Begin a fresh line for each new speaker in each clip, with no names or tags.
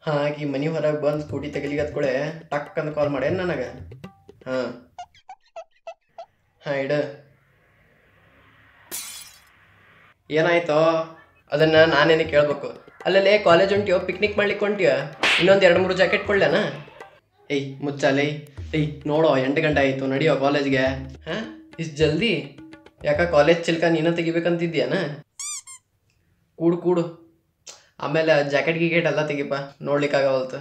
ಹಾಂ ಆಕಿ ಮನೆ ಹೊರಗೆ ಬಂದು ಸ್ಕೂಟಿ ತೆಗಿಲಿಗತ್ಕೊಳೆ ಟಕ್ ಅಂತ ಕಾಲ್ ಮಾಡ್ಯಾನ ನನಗೆ ಹಾಂ ಹಾಂ ಇಡ ಏನಾಯ್ತೋ ಅದನ್ನ ನಾನೇನೆ ಕೇಳ್ಬೇಕು ಅಲ್ಲಲ್ಲೇ ಕಾಲೇಜ್ ಹೊಂಟಿಯೋ ಪಿಕ್ನಿಕ್ ಮಾಡ್ಲಿಕ್ಕೆ ಹೊಂಟಿಯೋ ಇನ್ನೊಂದು ಎರಡು ಮೂರು ಜಾಕೆಟ್ ಕೊಳ್ಳೇನ ಏಯ್ ಮುಚ್ಚಾಲೆ ಏಯ್ ನೋಡೋ ಎಂಟು ಗಂಟೆ ಆಯಿತು ನಡಿಯೋ ಕಾಲೇಜ್ಗೆ ಹಾಂ ಇಷ್ಟು ಜಲ್ದಿ ಯಾಕ ಕಾಲೇಜ್ ಚಿಲ್ಕ ನೀನ ತೆಗಿಬೇಕಂತಿದ್ಯಾನ ಕೂಡು ಕೂಡು ಆಮೇಲೆ ಜಾಕೆಟ್ ಗಿಕೆಟ್ ಎಲ್ಲ ತೆಗಿಪ ನೋಡ್ಲಿಕ್ಕಾಗವಲ್ತು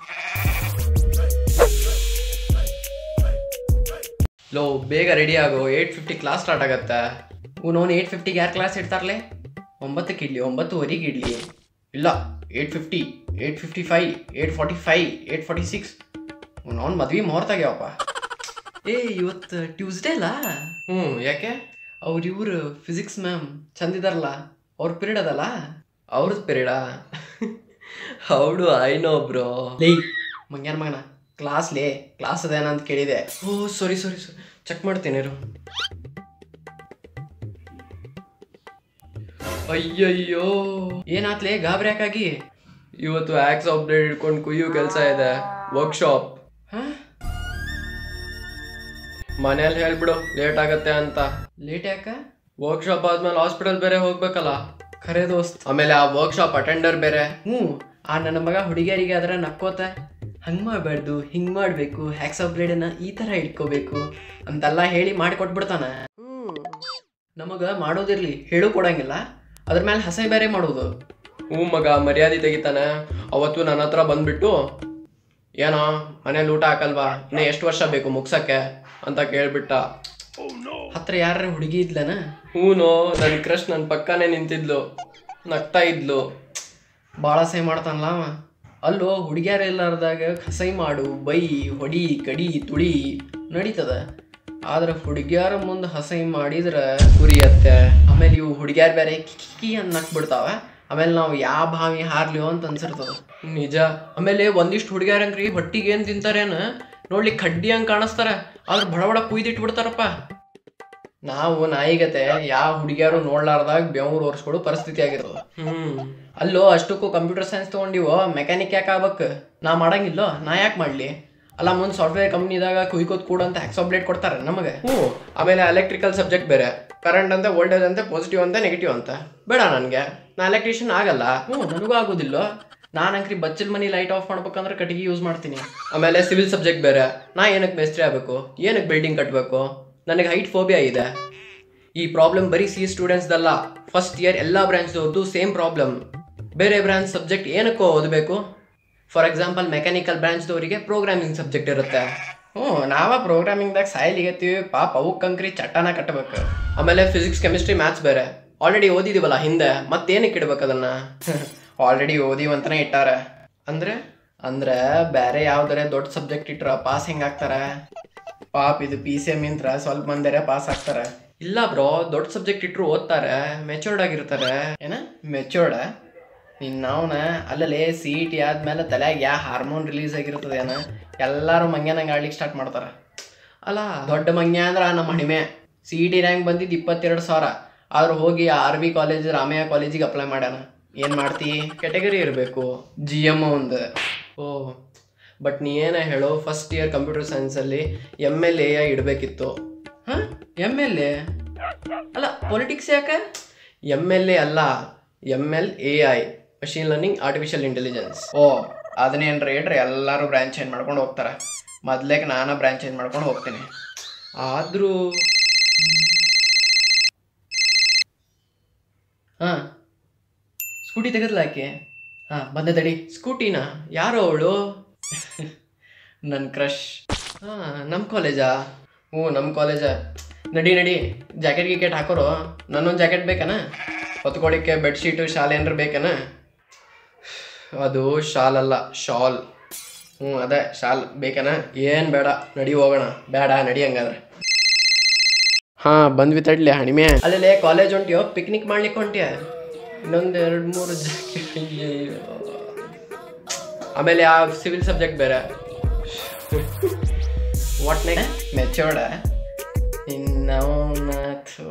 ಲೋ ಬೇಗ ರೆಡಿ ಆಗೋ ಏಯ್ಟ್ ಫಿಫ್ಟಿ ಕ್ಲಾಸ್ ಸ್ಟಾರ್ಟ್ ಆಗತ್ತೆ ಅವ್ನು ಏಯ್ಟ್ ಫಿಫ್ಟಿಗೆ ಯಾರು ಕ್ಲಾಸ್ ಇಡ್ತಾರಲೆ ಒಂಬತ್ತಕ್ಕೆ ಇಡ್ಲಿ ಒಂಬತ್ತುವರೆಗೆ ಇಡ್ಲಿ ಇಲ್ಲ ಏಯ್ಟ್ ಫಿಫ್ಟಿ ಏಯ್ಟ್ ಫಿಫ್ಟಿ ಫೈ ಏಯ್ಟ್ ಫಾರ್ಟಿ ಫೈ ಏಯ್ಟ್ ಫಾರ್ಟಿ ಸಿಕ್ಸ್ ಅವ್ನು ಮದ್ವೆ ಮುಹೂರ್ತಾಗ್ಯಾವಪ್ಪ ಏ ಇವತ್ತು ಟ್ಯೂಸ್ಡೇ ಅಲ್ಲ ಹ್ಞೂ ಯಾಕೆ ಅವ್ರು ಇವರು ಫಿಸಿಕ್ಸ್ ಮ್ಯಾಮ್ ಚಂದಿದಾರಲ್ಲ ಅವ್ರ ಪಿರಿಯಡ್ ಅದಲ್ಲ ಅವ್ರದ್ದು ಪಿರಿಯಡಾ ಹೌಡು ಐ ನೋ ಬ್ರೋ ಲೇ ಮಂಗ್ಯಾನ ಮಗನ ಕ್ಲಾಸ್ ಲೇ ಕ್ಲಾಸ್ ಅದೇನ ಅಂತ ಕೇಳಿದೆ ಓ ಸಾರಿ ಸಾರಿ ಸಾರಿ ಚೆಕ್ ಮಾಡ್ತೀನಿ ಇರು ಅಯ್ಯಯ್ಯೋ ಏನಾತ್ಲೇ ಗಾಬರಿ ಯಾಕಾಗಿ ಇವತ್ತು ಆಕ್ಸ್ ಅಪ್ಡೇಟ್ ಇಟ್ಕೊಂಡು ಕುಯ್ಯೋ ಕೆಲಸ ಇದೆ ವರ್ಕ್ಶಾಪ್ ಮನೇಲಿ ಹೇಳ್ಬಿಡು ಲೇಟ್ ಆಗತ್ತೆ ಅಂತ ಲೇಟ್ ಯಾಕ ವರ್ಕ್ಶಾಪ್ ಆದ್ಮೇಲೆ ಹಾಸ್ಪಿಟಲ್ ಬೇರೆ ಹೋಗ್ಬೇಕಲ್ಲ ಖರೆ ದೋಸ್ತ್ ಆಮೇಲೆ ಆ ವರ್ಕ್ಶಾಪ್ ಅಟೆಂಡರ್ ಬೇರೆ ಹ್ಞೂ ಆ ನನ್ನ ಮಗ ಹುಡುಗಿಯರಿಗೆ ಅದರ ನಕ್ಕೋತ ಹಂಗ್ ಮಾಡಬಾರ್ದು ಹಿಂಗ್ ಮಾಡಬೇಕು ಹ್ಯಾಕ್ಸ್ ಆಫ್ ಬ್ಲೇಡನ್ನ ಈ ಥರ ಇಟ್ಕೋಬೇಕು ಅಂತೆಲ್ಲ ಹೇಳಿ ಮಾಡಿಕೊಟ್ಬಿಡ್ತಾನ ನಮಗ ಮಾಡೋದಿರ್ಲಿ ಹೇಳು ಕೊಡಂಗಿಲ್ಲ ಅದ್ರ ಮೇಲೆ ಹಸೆ ಬೇರೆ ಮಾಡೋದು ಹ್ಞೂ ಮಗ ಮರ್ಯಾದೆ ತೆಗಿತಾನೆ ಅವತ್ತು ನನ್ನ ಹತ್ರ ಬಂದ್ಬಿಟ್ಟು ಏನೋ ಮನೇಲಿ ಊಟ ಹಾಕಲ್ವಾ ಇನ್ನ ಎಷ್ಟು ವರ್ಷ ಬೇಕು ಮುಗ್ಸಕ್ಕೆ ಅಂತ ಕೇಳ್ಬಿಟ್ಟ ಹತ್ರ ಯಾರ ಹುಡುಗಿ ಇದ್ಲನ ಹೂನು ನನ್ನ ಕ್ರಶ್ ನನ್ನ ಪಕ್ಕನೇ ನಿಂತಿದ್ಲು ನಗ್ತಾ ಇದ್ಲು ಭಾಳ ಸೈ ಮಾಡ್ತಾನಲ್ಲ ಅವ ಅಲ್ಲೋ ಹುಡುಗಿಯರ ಇಲ್ಲಾರ್ದಾಗ ಸೈ ಮಾಡು ಬೈ ಹೊಡಿ ಕಡಿ ತುಳಿ ನಡೀತದ ಆದ್ರೆ ಹುಡುಗಿಯರ ಮುಂದೆ ಹಸೈ ಮಾಡಿದ್ರೆ ಉರಿಯತ್ತೆ ಆಮೇಲೆ ಇವು ಹುಡುಗಿಯರ್ ಬೇರೆ ಕಿಕಿ ಅಂತ ನಕ್ ಬಿಡ್ತಾವ ಆಮೇಲೆ ನಾವು ಯಾವ ಭಾವಿ ಹಾರ್ಲಿವೋ ಅಂತ ಅನ್ಸಿರ್ತದ ನಿಜ ಆಮೇಲೆ ಒಂದಿಷ್ಟು ಹುಡುಗಿಯರಂಗ್ರಿ ಹೊಟ್ಟಿಗೆ ಏನ್ ತಿಂತಾರೇನ ನೋಡ್ಲಿ ಕಡ್ಡಿ ಹಂಗ್ ಕಾಣಿಸ್ತಾರ ಆದ್ರೆ ಬಡ ಬಡ ಕುಯ್ದಿಟ್ಬಿಡ್ತಾರಪ್ಪ ನಾವು ನಾಯಿಗತೆ ಯಾವ ಹುಡುಗಿಯರು ನೋಡ್ಲಾರ್ದಾಗ ಬೆವ್ರು ಒರ್ಸ್ಕೊಡು ಪರಿಸ್ಥಿತಿ ಆಗಿರ್ತದ ಹ್ಮ್ ಅಲ್ಲೋ ಅಷ್ಟಕ್ಕೂ ಕಂಪ್ಯೂಟರ್ ಸೈನ್ಸ್ ತಗೊಂಡಿವೋ ಮೆಕ್ಯಾನಿಕ್ ಯಾಕೆ ಆಗ್ಬೇಕು ನಾ ಮಾಡಂಗಿಲ್ಲೋ ನಾ ಯಾಕೆ ಮಾಡ್ಲಿ ಅಲ್ಲ ಮುಂದೆ ಸಾಫ್ಟ್ವೇರ್ ಕಂಪ್ನಿದಾಗ ಕುಯ್ಕೋತ್ ಕೂಡ ಅಂತ ಅಪ್ಡೇಟ್ ಕೊಡ್ತಾರೆ ನಮಗೆ ಹ್ಞೂ ಆಮೇಲೆ ಎಲೆಕ್ಟ್ರಿಕಲ್ ಸಬ್ಜೆಕ್ಟ್ ಬೇರೆ ಕರೆಂಟ್ ಅಂತ ವೋಲ್ಟೇಜ್ ಅಂತ ಪಾಸಿಟಿವ್ ಅಂತ ನೆಗೆಟಿವ್ ಅಂತ ಬೇಡ ನನಗೆ ನಾ ಎಲೆಕ್ಟ್ರಿಷಿಯನ್ ಆಗಲ್ಲ ಹ್ಞೂ ನನಗೂ ಆಗೋದಿಲ್ಲ ನಾನು ಅಂಕ್ರಿ ಬಚ್ಚಲ್ ಮನಿ ಲೈಟ್ ಆಫ್ ಮಾಡ್ಬೇಕಂದ್ರೆ ಕಟ್ಟಿಗೆ ಯೂಸ್ ಮಾಡ್ತೀನಿ ಆಮೇಲೆ ಸಿವಿಲ್ ಸಬ್ಜೆಕ್ಟ್ ಬೇರೆ ನಾ ಏನಕ್ಕೆ ಮೇಸ್ತ್ರಿ ಆಗಬೇಕು ಏನಕ್ಕೆ ಬಿಲ್ಡಿಂಗ್ ಕಟ್ಟಬೇಕು ನನಗೆ ಹೈಟ್ ಫೋಬಿಯಾ ಇದೆ ಈ ಪ್ರಾಬ್ಲಮ್ ಬರೀ ಸಿ ಸ್ಟೂಡೆಂಟ್ಸ್ದಲ್ಲ ಫಸ್ಟ್ ಇಯರ್ ಎಲ್ಲ ಬ್ರಾಂಚ್ದವ್ರದ್ದು ಸೇಮ್ ಪ್ರಾಬ್ಲಮ್ ಬೇರೆ ಬ್ರಾಂಚ್ ಸಬ್ಜೆಕ್ಟ್ ಏನಕ್ಕೋ ಓದಬೇಕು ಫಾರ್ ಎಕ್ಸಾಂಪಲ್ ಮೆಕ್ಯಾನಿಕಲ್ ಬ್ರಾಂಚ್ದವರಿಗೆ ಪ್ರೋಗ್ರಾಮಿಂಗ್ ಸಬ್ಜೆಕ್ಟ್ ಇರುತ್ತೆ ಹ್ಞೂ ನಾವ ಪ್ರೋಗ್ರಾಮಿಂಗ್ದಾಗ ಸಾಯಲಿಗತ್ತೀವಿ ಪಾಪ ಅವಕ್ಕೆ ಅಂಕ್ರಿ ಚಟ್ಟನ ಕಟ್ಟಬೇಕು ಆಮೇಲೆ ಫಿಸಿಕ್ಸ್ ಕೆಮಿಸ್ಟ್ರಿ ಮ್ಯಾಥ್ಸ್ ಬೇರೆ ಆಲ್ರೆಡಿ ಓದಿದೀವಲ್ಲ ಹಿಂದೆ ಮತ್ತೇನಕ್ಕೆ ಇಡ್ಬೇಕು ಅದನ್ನ ಆಲ್ರೆಡಿ ಓದಿವಂತನೇ ಇಟ್ಟಾರ ಅಂದ್ರೆ ಅಂದ್ರೆ ಬೇರೆ ಯಾವ್ದಾರೆ ದೊಡ್ಡ ಸಬ್ಜೆಕ್ಟ್ ಇಟ್ರ ಪಾಸ್ ಹೆಂಗಾಗ್ತಾರೆ ಪಾಪ ಇದು ಪಿ ಸಿ ಎಮ್ ಇಂತ್ರ ಸ್ವಲ್ಪ ಮಂದಿರ ಪಾಸ್ ಆಗ್ತಾರೆ ಇಲ್ಲ ಬ್ರೋ ದೊಡ್ಡ ಸಬ್ಜೆಕ್ಟ್ ಇಟ್ರು ಓದ್ತಾರೆ ಮೆಚೂರ್ಡ್ ಆಗಿರ್ತಾರೆ ಏನ ಮೆಚೂರ್ಡ್ ನಿನ್ನವನ ಅಲ್ಲಲ್ಲೇ ಸಿ ಇ ಟಿ ಆದ್ಮೇಲೆ ತಲೆಯಾಗ ಯಾ ಹಾರ್ಮೋನ್ ರಿಲೀಸ್ ಆಗಿರ್ತದೆ ಏನ ಎಲ್ಲಾರು ಮಂಗ್ಯಾನಂಗೆ ಆಡ್ಲಿಕ್ಕೆ ಸ್ಟಾರ್ಟ್ ಮಾಡ್ತಾರ ಅಲ್ಲ ದೊಡ್ಡ ಮಂಗ್ಯ ಅಂದ್ರ ನಮ್ಮ ಹಣಿಮೆ ಸಿ ಇ ಟಿ ರ್ಯಾಂಕ್ ಬಂದಿದ್ದು ಇಪ್ಪತ್ತೆರಡು ಸಾವಿರ ಆದ್ರೆ ಹೋಗಿ ಆರ್ ಬಿ ಕಾಲೇಜ್ ರಾಮಯ್ಯ ಕಾಲೇಜಿಗೆ ಅಪ್ಲೈ ಮಾಡ್ಯಾನ ಏನು ಮಾಡ್ತಿ ಕೆಟಗರಿ ಇರಬೇಕು ಜಿ ಎಮ್ ಒಂದು ಓ ಬಟ್ ನೀ ಏನ ಹೇಳು ಫಸ್ಟ್ ಇಯರ್ ಕಂಪ್ಯೂಟರ್ ಸೈನ್ಸಲ್ಲಿ ಎಮ್ ಎಲ್ ಎ ಇಡಬೇಕಿತ್ತು ಹಾಂ ಎಮ್ ಎಲ್ ಎ ಅಲ್ಲ ಪೊಲಿಟಿಕ್ಸ್ ಯಾಕೆ ಎಮ್ ಎಲ್ ಎ ಅಲ್ಲ M L A I machine learning artificial intelligence ಓ ಅದನ್ನೇನ್ರ ಹೇಳ್ರಿ ಎಲ್ಲರೂ ಬ್ರಾಂಚ್ ಚೇಂಜ್ ಮಾಡ್ಕೊಂಡು ಹೋಗ್ತಾರೆ ಮೊದ್ಲೇಗೆ ನಾನು ಬ್ರಾಂಚ್ ಚೇಂಜ್ ಮಾಡ್ಕೊಂಡು ಹೋಗ್ತೀನಿ ಆದರೂ ಹಾಂ ಸ್ಕೂಟಿ ತೆಗೆದ್ಲ ಆಕೆ ಹಾಂ ಬಂದೆ ತಡಿ ಸ್ಕೂಟಿನಾ ಯಾರೋ ಅವಳು ನನ್ನ ಕ್ರಶ್ ಹಾಂ ನಮ್ಮ ಕಾಲೇಜಾ ಹ್ಞೂ ನಮ್ಮ ಕಾಲೇಜ ನಡಿ ನಡಿ ಜಾಕೆಟ್ ಗಿಕೆಟ್ ಹಾಕೋರು ನನ್ನೊಂದು ಜಾಕೆಟ್ ಬೇಕನ ಹೊತ್ಕೊಳಿಕ್ಕೆ ಬೆಡ್ಶೀಟು ಶಾಲ್ ಏನಾರು ಬೇಕನ ಅದು ಶಾಲ್ ಅಲ್ಲ ಶಾಲ್ ಹ್ಞೂ ಅದೇ ಶಾಲ್ ಬೇಕನ ಏನು ಬೇಡ ನಡಿ ಹೋಗೋಣ ಬೇಡ ನಡಿ ಹಂಗಾದ್ರೆ ಹಾಂ ಬಂದ್ವಿ ತಡ್ಲಿ ಹಣಿಮೆ ಅಲ್ಲೇ ಕಾಲೇಜ್ ಹೊಂಟಿಯೋ ಪಿಕ್ನಿಕ್ ಮಾಡ್ಲಿಕ್ಕೆ ಹೊಂಟಿಯ ಇನ್ನೊಂದು ಎರಡು ಮೂರು ಜಾಕೆಟ್ ಅಯ್ಯಯ್ಯೋ. ಆಮೇಲೆ ಆ ಸಿವಿಲ್ ಸಬ್ಜೆಕ್ಟ್ ಬೇರೆ ವಾಟ್ ನೆಕ್ಸ್ಟ್ ಮೆಚೋರ್ಡ ಇನ್ನವನ